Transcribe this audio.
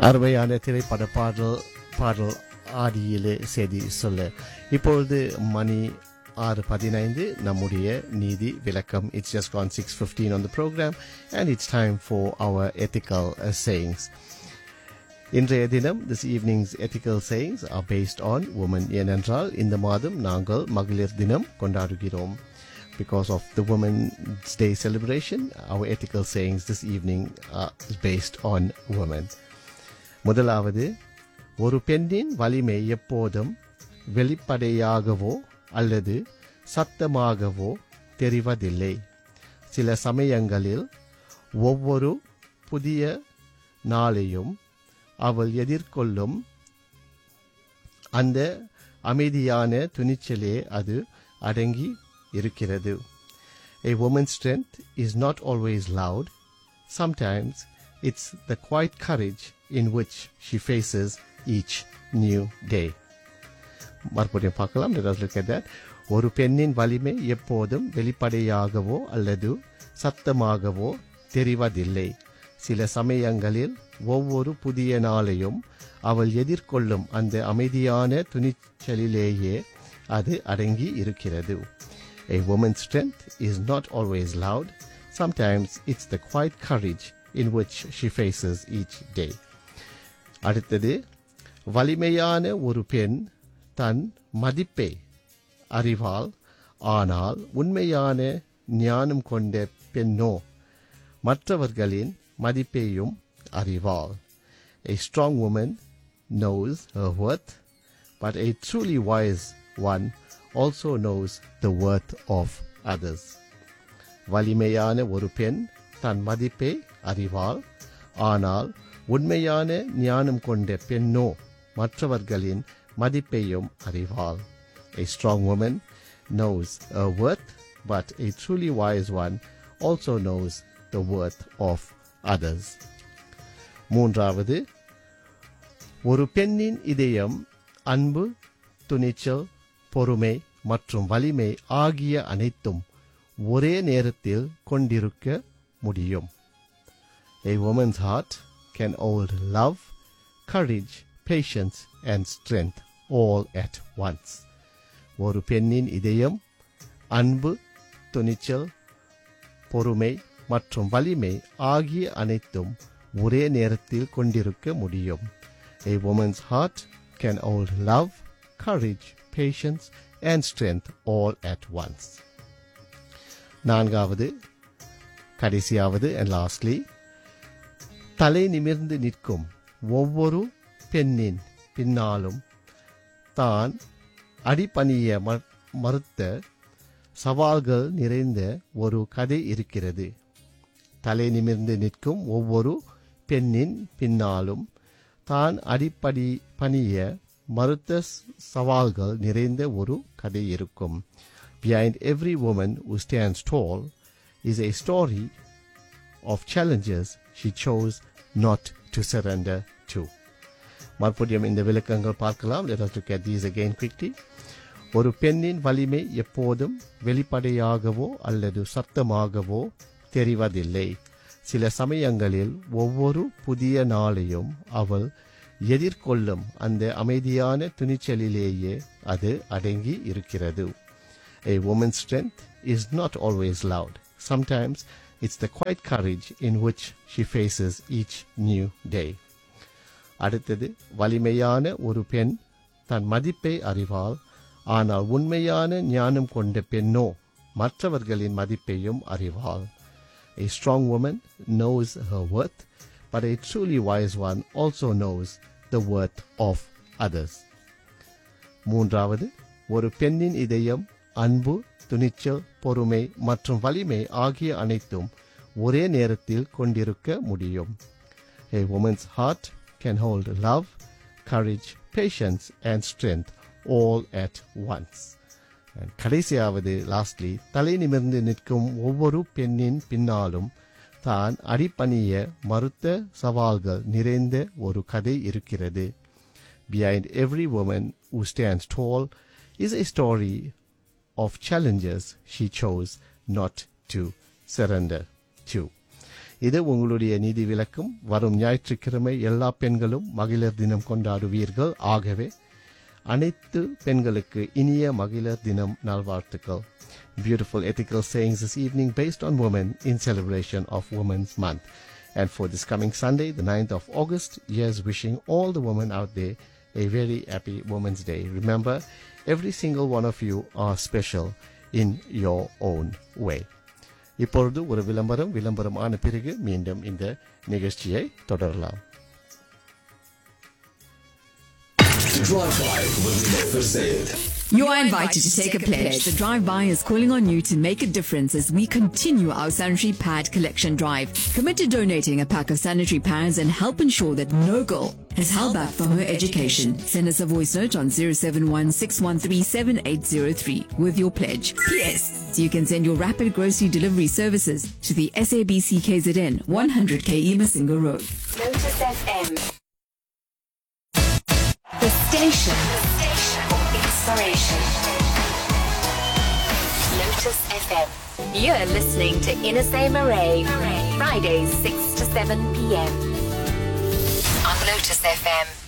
அருமையான திரைப்பட பாடல் பாடல் ஆடியிலே செய்தி சொல்ல இப்பொழுது மணி ஆறு பதினைந்து நம்முடைய நீதி விளக்கம் it's just gone six fifteen on the programme and it's time for our ethical sayings இன்றைய தினம் this evening's ethical sayings are based on woman ஏனென்றால் இந்த மாதம் நாங்கள் மகளிர் தினம் கொண்டாடுகிறோம் because of the Women's Day celebration, our ethical sayings this evening uh, is based on women. முதலாவது ஒரு பெண்ணின் வலிமை எப்போதும் வெளிப்படையாகவோ அல்லது சத்தமாகவோ தெரிவதில்லை சில சமயங்களில் ஒவ்வொரு புதிய நாளையும் அவள் எதிர்கொள்ளும் அந்த அமைதியான துணிச்சலே அது அடங்கி இருக்கிறது A woman's strength is not always loud. Sometimes it's the quiet courage in which she faces each new day. மறுபடியும் பார்க்கலாம் let us look at that. ஒரு பெண்ணின் வலிமை எப்போதும் வெளிப்படையாகவோ அல்லது சத்தமாகவோ தெரிவதில்லை சில சமயங்களில் ஒவ்வொரு புதிய நாளையும் அவள் எதிர்கொள்ளும் அந்த அமைதியான துணிச்சலிலேயே அது அடங்கி இருக்கிறது A woman's strength is not always loud. Sometimes it's the quiet courage in which she faces each day. அடுத்தது வலிமையான ஒரு பெண் தன் மதிப்பை அறிவாள் ஆனால் உண்மையான ஞானம் கொண்ட பெண்ணோ மற்றவர்களின் மதிப்பையும் அறிவாள் A strong woman knows her worth, but a truly wise one also knows the worth of others. வலிமையான ஒரு பெண் தன் மதிப்பை அறிவாள் ஆனால் உண்மையான ஞானம் கொண்ட பெண்ணோ மற்றவர்களின் மதிப்பையும் அறிவாள் A strong woman knows her worth, but a truly wise one also knows the worth of others. மூன்றாவது ஒரு பெண்ணின் இதயம் அன்பு துணிச்சல் பொறுமை மற்றும் வலிமை ஆகிய அனைத்தும் ஒரே நேரத்தில் கொண்டிருக்க முடியும் A woman's heart can hold love, courage, patience and strength all at once. ஒரு பெண்ணின் இதயம் அன்பு துணிச்சல் பொறுமை மற்றும் வலிமை ஆகிய அனைத்தும் ஒரே நேரத்தில் கொண்டிருக்க முடியும் A woman's heart can hold love, courage, patience and strength all at once. நான்காவது கடைசியாவது and lastly தலை நிமிர்ந்து நிற்கும் ஒவ்வொரு பெண்ணின் பின்னாலும் தான் அடிபணிய ம- மறுத்த சவால்கள் நிறைந்த ஒரு கதை இருக்கிறது தலை நிமிர்ந்து நிற்கும் ஒவ்வொரு பெண்ணின் பின்னாலும் தான் அடிப்படி பணிய மறுத்த ஸ்- சவால்கள் நிறைந்த ஒரு கதை இருக்கும் Behind every woman who stands tall is a story of challenges she chose not to surrender to. மறுபடியும் இந்த விளக்கங்கள் பார்க்கலாம் let us look at these again quickly ஒரு பெண்ணின் வலிமை எப்போதும் வெளிப்படையாகவோ அல்லது சத்தமாகவோ தெரிவதில்லை சில சமயங்களில் ஒவ்வொரு புதிய நாளையும் அவள் எதிர்கொள்ளும் அந்த அமைதியான துணிச்சலிலேயே அது அடங்கி இருக்கிறது A woman's strength is not always loud. Sometimes it's the quiet courage in which she faces each new day. அடுத்தது வலிமையான ஒரு பெண் தன் மதிப்பை அறிவாள் ஆனால் உண்மையான ஞானம் கொண்ட பெண்ணோ மற்றவர்களின் மதிப்பையும் அறிவாள் A strong woman knows her worth, but a truly wise one also knows the worth of others. மூன்றாவது ஒரு பெண்ணின் இதயம் அன்பு துணிச்சல் பொறுமை மற்றும் வலிமை ஆகிய அனைத்தும் ஒரே நேரத்தில் கொண்டிருக்க முடியும் A woman's heart can hold love, courage, patience and strength all at once. And கடைசியாவது லாஸ்ட்லி தலை நிமிர்ந்து நிற்கும் ஒவ்வொரு பெண்ணின் பின்னாலும் தான் அடிப்பணிய மறுத்த சவால்கள் நிறைந்த ஒரு கதை இருக்கிறது Behind every woman who stands tall is a story of challenges she chose not to surrender to. இது உங்களுடைய நீதி விளக்கும் வரும் ஞாயிற்றுக்கிழமை எல்லா பெண்களும் மகளிர் தினம் கொண்டாடுவீர்கள் ஆகவே அனைத்து பெண்களுக்கு இனிய மகளிர் தினம் நல்வாழ்த்துக்கள் Beautiful ethical sayings this evening based on women in celebration of Women's Month. And for this coming Sunday, the 9th of August, here's wishing all the women out there a very happy Women's Day. Remember, every single one of you are special in your own way. இப்பொழுது ஒரு விளம்பரம் விளம்பரம் ஆன பிறகு மீண்டும் இந்த நிகழ்ச்சியை தொடரலாம் Drive-by with Never Said. You are invited to take a pledge. The drive-by is calling on you to make a difference as we continue our sanitary pad collection drive. Commit to donating a pack of sanitary pads and help ensure that no girl is held back from her education. Send us a voice note on 071-613-7803 with your pledge. P.S. You can send your rapid grocery delivery services to the SABC KZN 100 KE Masinga Road. Lotus FM. The station. The station for inspiration. Lotus FM. You're listening to Inasay Marae. Fridays 6 to 7 p.m. On Lotus FM.